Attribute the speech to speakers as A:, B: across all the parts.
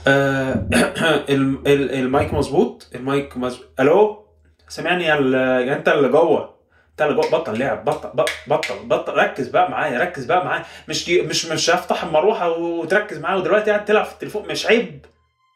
A: آه ال- ال- المايك مظبوط المايك مظبوط الو سامعني يا ال- يا انت اللي جوه انت اللي جوه بطل لعب بطل بطل بطل, بطل ركز بقى معايا ركز بقى معايا مش مش مش هفتح المروحه وتركز معايا ودلوقتي قاعد تلعب في التليفون مش عيب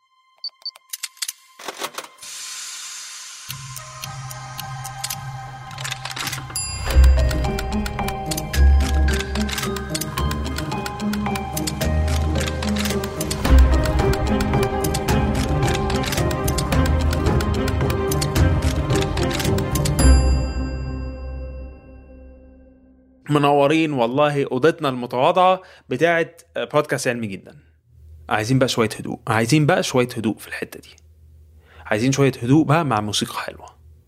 A: منورين والله اوضتنا المتواضعه بتاعت بودكاست علمي جدا عايزين بقى شويه هدوء عايزين بقى شويه هدوء في الحته دي عايزين شويه هدوء بقى مع موسيقى حلوه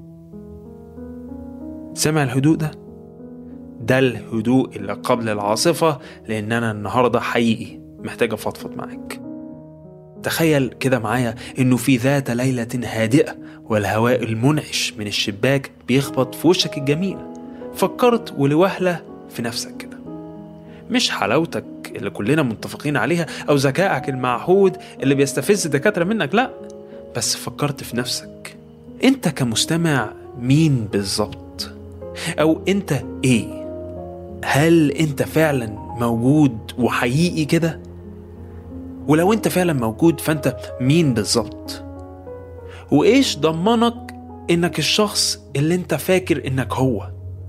A: سمع الهدوء ده ده الهدوء اللي قبل العاصفه لان انا النهارده حقيقي محتاج افضفض معاك تخيل كده معايا انه في ذات ليله هادئه والهواء المنعش من الشباك بيخبط في وشك الجميل فكرت ولوهلة في نفسك كده مش حلاوتك اللي كلنا متفقين عليها أو ذكائك المعهود اللي بيستفز الدكاترة منك لأ بس فكرت في نفسك أنت كمستمع مين بالظبط أو أنت إيه هل أنت فعلا موجود وحقيقي كده ولو أنت فعلا موجود فأنت مين بالظبط وإيش ضمنك إنك الشخص اللي أنت فاكر إنك هو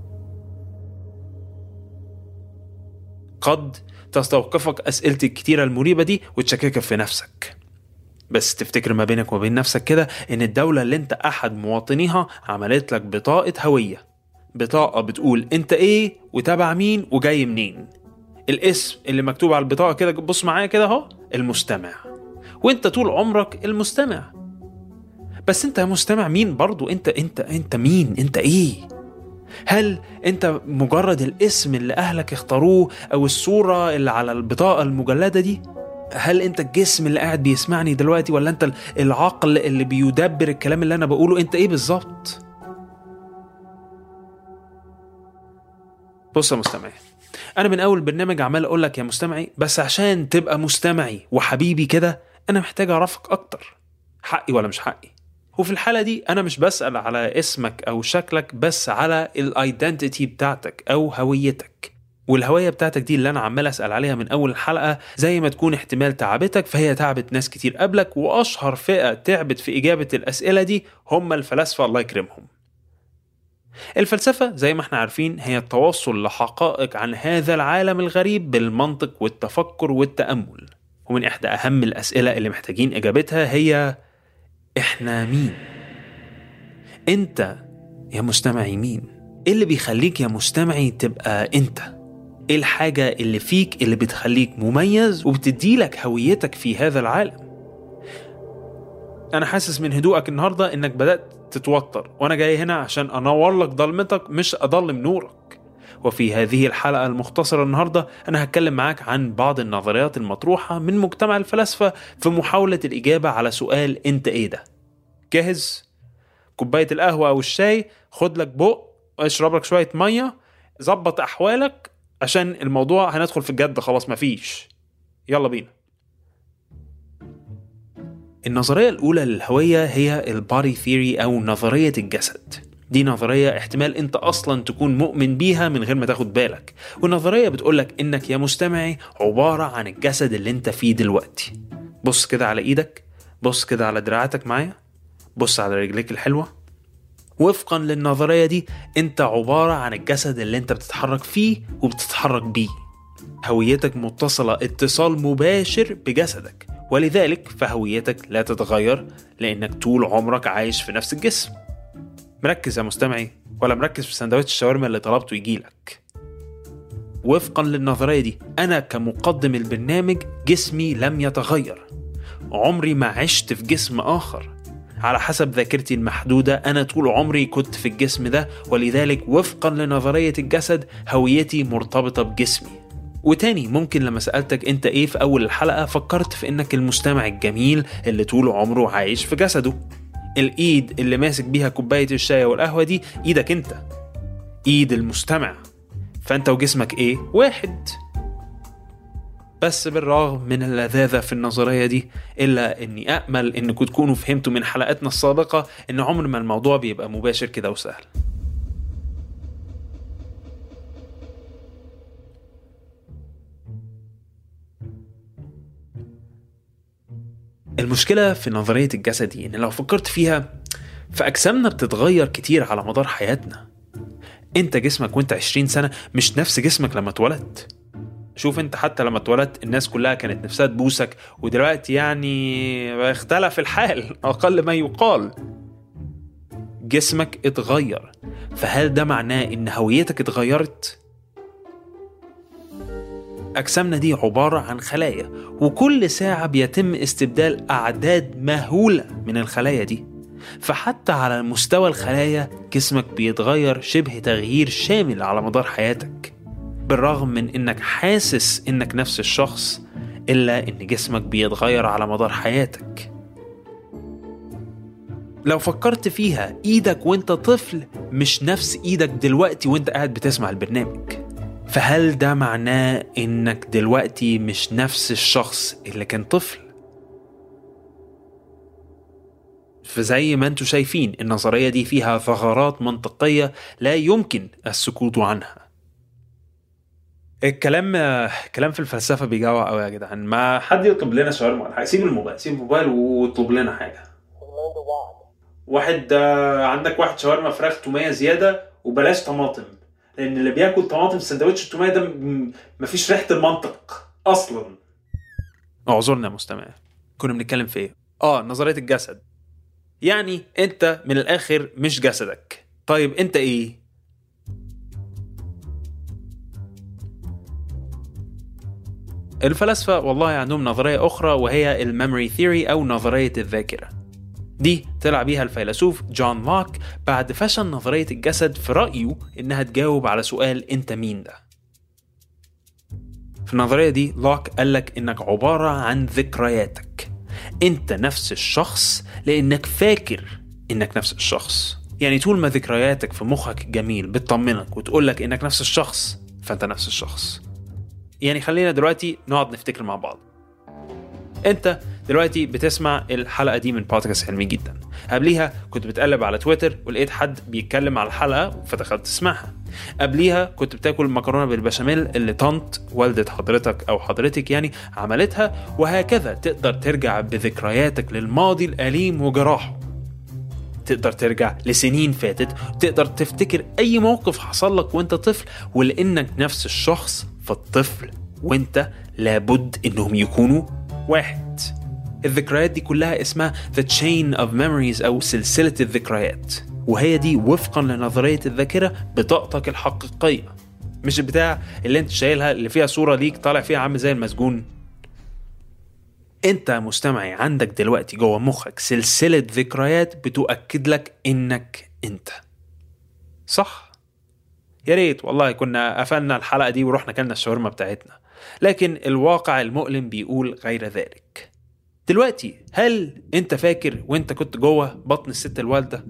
A: قد تستوقفك أسئلتي الكتيرة المريبة دي وتشككك في نفسك بس تفتكر ما بينك وما بين نفسك كده إن الدولة اللي أنت أحد مواطنيها عملت لك بطاقة هوية بطاقة بتقول أنت إيه وتابع مين وجاي منين الاسم اللي مكتوب على البطاقة كده بص معايا كده أهو المستمع وأنت طول عمرك المستمع بس أنت مستمع مين برضو أنت أنت أنت مين أنت إيه هل انت مجرد الاسم اللي اهلك اختاروه او الصوره اللي على البطاقه المجلده دي هل انت الجسم اللي قاعد بيسمعني دلوقتي ولا انت العقل اللي بيدبر الكلام اللي انا بقوله انت ايه بالظبط بص يا مستمعي انا من اول برنامج عمال اقول لك يا مستمعي بس عشان تبقى مستمعي وحبيبي كده انا محتاج اعرفك اكتر حقي ولا مش حقي وفي الحالة دي أنا مش بسأل على اسمك أو شكلك بس على الايدنتيتي بتاعتك أو هويتك والهوية بتاعتك دي اللي أنا عمال أسأل عليها من أول الحلقة زي ما تكون احتمال تعبتك فهي تعبت ناس كتير قبلك وأشهر فئة تعبت في إجابة الأسئلة دي هم الفلاسفة الله يكرمهم الفلسفة زي ما احنا عارفين هي التوصل لحقائق عن هذا العالم الغريب بالمنطق والتفكر والتأمل ومن إحدى أهم الأسئلة اللي محتاجين إجابتها هي احنا مين انت يا مستمعي مين ايه اللي بيخليك يا مستمعي تبقى انت ايه الحاجة اللي فيك اللي بتخليك مميز وبتديلك هويتك في هذا العالم انا حاسس من هدوءك النهاردة انك بدأت تتوتر وانا جاي هنا عشان انور لك ضلمتك مش اضلم نورك وفي هذه الحلقة المختصرة النهاردة أنا هتكلم معاك عن بعض النظريات المطروحة من مجتمع الفلاسفة في محاولة الإجابة على سؤال أنت إيه ده؟ جاهز؟ كوباية القهوة أو الشاي خد لك بق اشرب لك شوية مية ظبط أحوالك عشان الموضوع هندخل في الجد خلاص مفيش يلا بينا النظرية الأولى للهوية هي الباري ثيوري أو نظرية الجسد دي نظرية احتمال انت اصلا تكون مؤمن بيها من غير ما تاخد بالك والنظرية بتقولك انك يا مستمعي عبارة عن الجسد اللي انت فيه دلوقتي بص كده على ايدك بص كده على دراعاتك معايا بص على رجليك الحلوة وفقا للنظرية دي انت عبارة عن الجسد اللي انت بتتحرك فيه وبتتحرك بيه هويتك متصلة اتصال مباشر بجسدك ولذلك فهويتك لا تتغير لانك طول عمرك عايش في نفس الجسم مركز يا مستمعي ولا مركز في سندوتش الشاورما اللي طلبته يجيلك وفقا للنظرية دي أنا كمقدم البرنامج جسمي لم يتغير عمري ما عشت في جسم آخر على حسب ذاكرتي المحدودة أنا طول عمري كنت في الجسم ده ولذلك وفقا لنظرية الجسد هويتي مرتبطة بجسمي وتاني ممكن لما سألتك انت ايه في اول الحلقة فكرت في انك المستمع الجميل اللي طول عمره عايش في جسده الايد اللي ماسك بيها كوبايه الشاي والقهوه دي ايدك انت ايد المستمع فانت وجسمك ايه واحد بس بالرغم من اللذاذة في النظرية دي إلا إني أأمل إنكم تكونوا فهمتوا من حلقاتنا السابقة إن عمر ما الموضوع بيبقى مباشر كده وسهل المشكلة في نظرية الجسد دي إن لو فكرت فيها فأجسامنا بتتغير كتير على مدار حياتنا انت جسمك وانت 20 سنة مش نفس جسمك لما اتولدت شوف انت حتى لما اتولدت الناس كلها كانت نفسها تبوسك ودلوقتي يعني اختلف الحال اقل ما يقال جسمك اتغير فهل ده معناه ان هويتك اتغيرت أجسامنا دي عبارة عن خلايا وكل ساعة بيتم استبدال أعداد مهولة من الخلايا دي فحتى على مستوى الخلايا جسمك بيتغير شبه تغيير شامل على مدار حياتك بالرغم من انك حاسس انك نفس الشخص الا ان جسمك بيتغير على مدار حياتك لو فكرت فيها ايدك وانت طفل مش نفس ايدك دلوقتي وانت قاعد بتسمع البرنامج فهل ده معناه انك دلوقتي مش نفس الشخص اللي كان طفل فزي ما انتم شايفين النظرية دي فيها ثغرات منطقية لا يمكن السكوت عنها الكلام كلام في الفلسفة بيجوع قوي يا جدعان ما حد يطلب لنا شاورما ولا حاجة سيب الموبايل سيب الموبايل واطلب لنا حاجة واحد آه، عندك واحد شاورما فراخ تومية زيادة وبلاش طماطم لأن اللي بياكل طماطم في سندوتش التومية ده م- مفيش ريحة المنطق أصلا اعذرنا يا مستمع كنا بنتكلم في ايه؟ اه نظرية الجسد يعني انت من الاخر مش جسدك طيب انت ايه الفلاسفة والله عندهم نظرية أخرى وهي الميموري ثيوري أو نظرية الذاكرة دي طلع بيها الفيلسوف جون لوك بعد فشل نظرية الجسد في رأيه إنها تجاوب على سؤال أنت مين ده في النظرية دي لوك قالك إنك عبارة عن ذكرياتك انت نفس الشخص لانك فاكر انك نفس الشخص يعني طول ما ذكرياتك في مخك جميل بتطمنك وتقولك انك نفس الشخص فانت نفس الشخص يعني خلينا دلوقتي نقعد نفتكر مع بعض انت دلوقتي بتسمع الحلقه دي من بودكاست علمي جدا قبليها كنت بتقلب على تويتر ولقيت حد بيتكلم على الحلقه فدخلت تسمعها قبليها كنت بتاكل مكرونه بالبشاميل اللي طنط والدة حضرتك او حضرتك يعني عملتها وهكذا تقدر ترجع بذكرياتك للماضي الاليم وجراحه تقدر ترجع لسنين فاتت تقدر تفتكر اي موقف حصل لك وانت طفل ولانك نفس الشخص فالطفل وانت لابد انهم يكونوا واحد الذكريات دي كلها اسمها The Chain of Memories أو سلسلة الذكريات وهي دي وفقا لنظرية الذاكرة بطاقتك الحقيقية مش البتاع اللي انت شايلها اللي فيها صورة ليك طالع فيها عامل زي المسجون انت مستمعي عندك دلوقتي جوه مخك سلسلة ذكريات بتؤكد لك انك انت صح يا ريت والله كنا قفلنا الحلقة دي ورحنا كلنا الشاورما بتاعتنا لكن الواقع المؤلم بيقول غير ذلك دلوقتي هل انت فاكر وانت كنت جوه بطن الست الوالده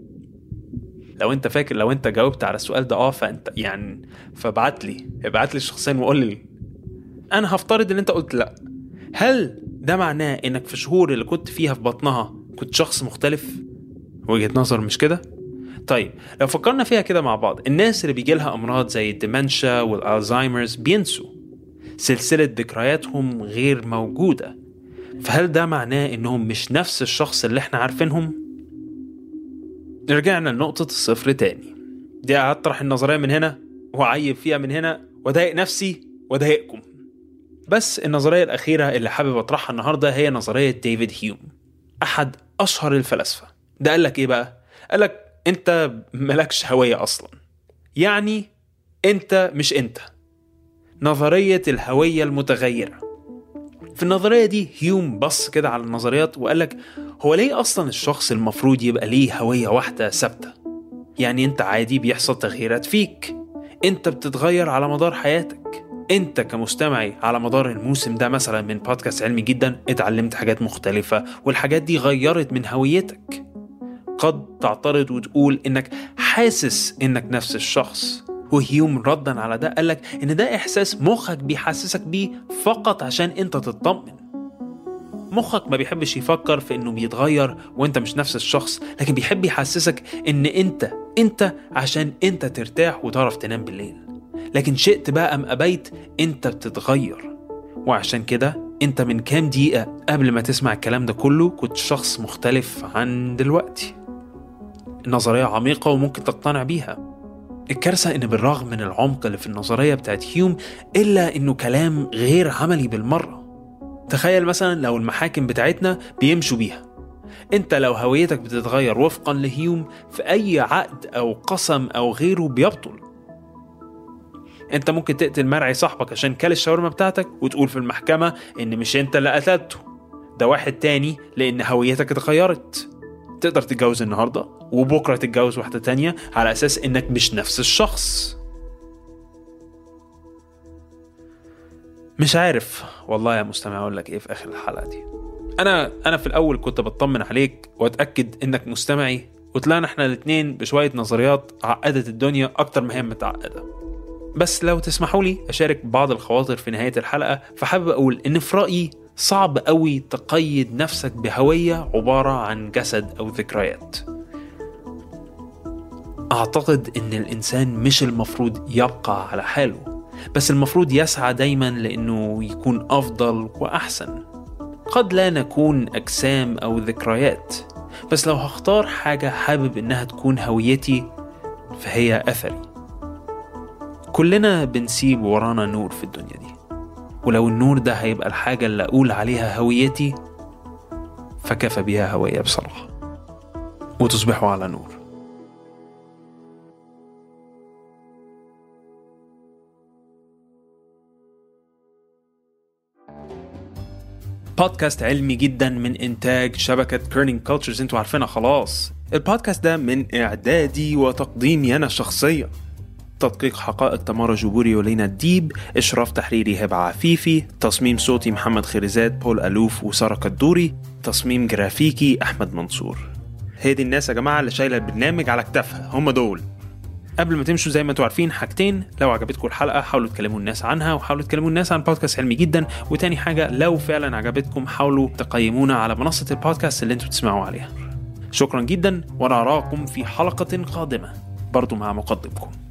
A: لو انت فاكر لو انت جاوبت على السؤال ده اه فانت يعني فابعت لي ابعت لي شخصيا وقول لي انا هفترض ان انت قلت لا هل ده معناه انك في الشهور اللي كنت فيها في بطنها كنت شخص مختلف وجهة نظر مش كده طيب لو فكرنا فيها كده مع بعض الناس اللي بيجي لها امراض زي الديمنشا والالزهايمرز بينسوا سلسلة ذكرياتهم غير موجودة فهل ده معناه انهم مش نفس الشخص اللي احنا عارفينهم؟ رجعنا لنقطة الصفر تاني دي هطرح النظرية من هنا وأعيب فيها من هنا وأضايق نفسي وأضايقكم بس النظرية الأخيرة اللي حابب أطرحها النهاردة هي نظرية ديفيد هيوم أحد أشهر الفلاسفة ده قال لك إيه بقى؟ قال لك أنت ملكش هوية أصلا يعني أنت مش أنت نظرية الهوية المتغيرة في النظرية دي هيوم بص كده على النظريات وقال لك هو ليه أصلا الشخص المفروض يبقى ليه هوية واحدة ثابتة؟ يعني أنت عادي بيحصل تغييرات فيك أنت بتتغير على مدار حياتك أنت كمستمعي على مدار الموسم ده مثلا من بودكاست علمي جدا اتعلمت حاجات مختلفة والحاجات دي غيرت من هويتك قد تعترض وتقول إنك حاسس إنك نفس الشخص وهيوم ردا على ده قالك إن ده إحساس مخك بيحسسك بيه فقط عشان أنت تطمن مخك ما بيحبش يفكر في انه بيتغير وانت مش نفس الشخص لكن بيحب يحسسك ان انت انت عشان انت ترتاح وتعرف تنام بالليل لكن شئت بقى ام ابيت انت بتتغير وعشان كده انت من كام دقيقة قبل ما تسمع الكلام ده كله كنت شخص مختلف عن دلوقتي النظرية عميقة وممكن تقتنع بيها الكارثة إن بالرغم من العمق اللي في النظرية بتاعت هيوم إلا إنه كلام غير عملي بالمرة تخيل مثلا لو المحاكم بتاعتنا بيمشوا بيها انت لو هويتك بتتغير وفقا لهيوم في اي عقد او قسم او غيره بيبطل انت ممكن تقتل مرعي صاحبك عشان كل الشاورما بتاعتك وتقول في المحكمة ان مش انت اللي قتلته ده واحد تاني لان هويتك اتغيرت تقدر تتجوز النهاردة وبكرة تتجوز واحدة تانية على اساس انك مش نفس الشخص مش عارف والله يا مستمع اقول لك ايه في اخر الحلقه دي انا انا في الاول كنت بطمن عليك واتاكد انك مستمعي وطلعنا احنا الاتنين بشويه نظريات عقدت الدنيا اكتر ما هي متعقده بس لو تسمحوا لي اشارك بعض الخواطر في نهايه الحلقه فحابب اقول ان في رايي صعب قوي تقيد نفسك بهويه عباره عن جسد او ذكريات اعتقد ان الانسان مش المفروض يبقى على حاله بس المفروض يسعى دايما لانه يكون افضل واحسن قد لا نكون اجسام او ذكريات بس لو هختار حاجه حابب انها تكون هويتي فهي اثري كلنا بنسيب ورانا نور في الدنيا دي ولو النور ده هيبقى الحاجه اللي اقول عليها هويتي فكفى بها هويه بصراحه وتصبحوا على نور بودكاست علمي جدا من انتاج شبكه كيرنينج كولتشرز انتوا عارفينها خلاص البودكاست ده من اعدادي وتقديمي انا شخصيا تدقيق حقائق تمارا جبوري ولينا الديب اشراف تحريري هبه عفيفي تصميم صوتي محمد خيرزاد بول الوف وساره كدوري تصميم جرافيكي احمد منصور هي دي الناس يا جماعه اللي شايله البرنامج على كتافها هم دول قبل ما تمشوا زي ما انتوا عارفين حاجتين لو عجبتكم الحلقه حاولوا تكلموا الناس عنها وحاولوا تكلموا الناس عن بودكاست علمي جدا وتاني حاجه لو فعلا عجبتكم حاولوا تقيمونا على منصه البودكاست اللي انتوا بتسمعوا عليها شكرا جدا وانا اراكم في حلقه قادمه برضو مع مقدمكم